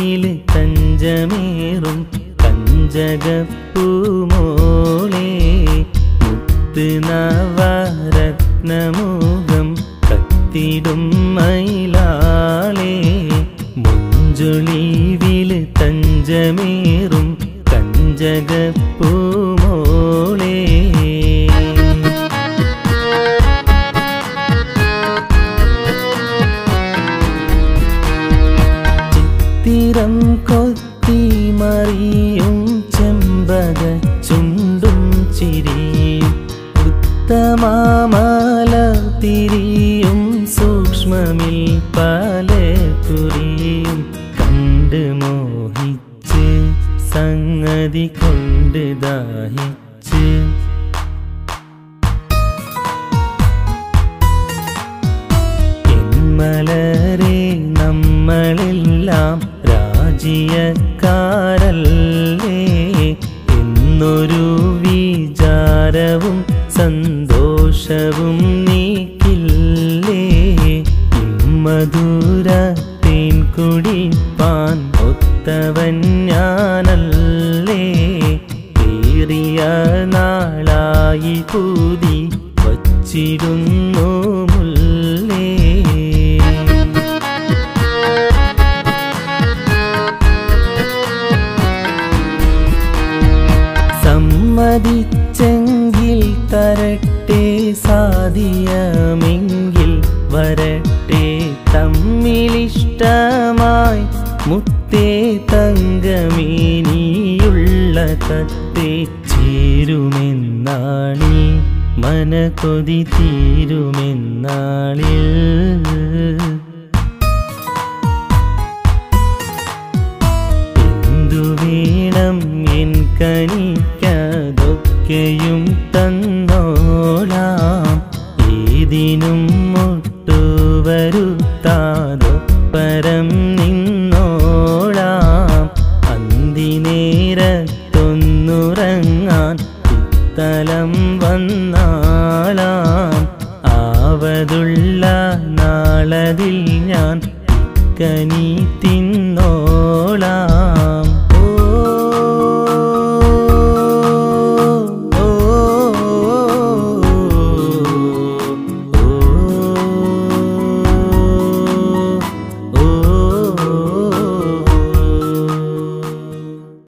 wheel തഞ്ചമേറും കഞ്ചകപ്പൂമോളെ മുത്ത് നവരത്നമുഖം കത്തിടും മയിലാളെ മുഞ്ചൊളിവില് തഞ്ചമേറും കഞ്ചകപ്പൂമോളെ ചിത്തിരം കൊത്തി മറിയും ചെമ്പക ചുണ്ടും ചിരിയും ഉത്തമാമല തിരിയും സൂക്ഷ്മമിൽ പല കുറിയും കണ്ട് മോഹിച്ച് സംഗതി കൊണ്ട് ദാഹിച്ച് എന്മലരെ നമ്മളെല്ലാം രാജിയക്കാരല്ലേ എന്നൊരു വിചാരവും സന്തോഷവും നീക്കില്ലേ മധുര തേൻ കുടിപ്പാൻ ഒത്തവൻ ഞാനല്ലേ ഏറിയ നാളായി പൂതി വച്ചിരുന്നു മുല്ലേ സമ്മതിച്ചെങ്കിൽ തരട്ടെ സാധിയമെങ്കിൽ വരട്ടെ തമ്മിലിഷ്ടമായി മുത്തേ തങ്കമേനിയുള്ള തത്തെ ചേരുമെന്നാളിൽ മനകൊതി തീരുമെന്നാളിൽ എന്തു വേണം എൻ കനിക്കതൊക്കെയും തന്നോളാം ഏതിനും മുട്ടുവരുത്താതൊപ്പരം നിന്നോളാം അന്തിനേരത്തൊന്നുറങ്ങാൻ ഇത്തലം വന്നാളാം ആവതുള്ള നാളതിൽ ഞാൻ കനി തിന്ന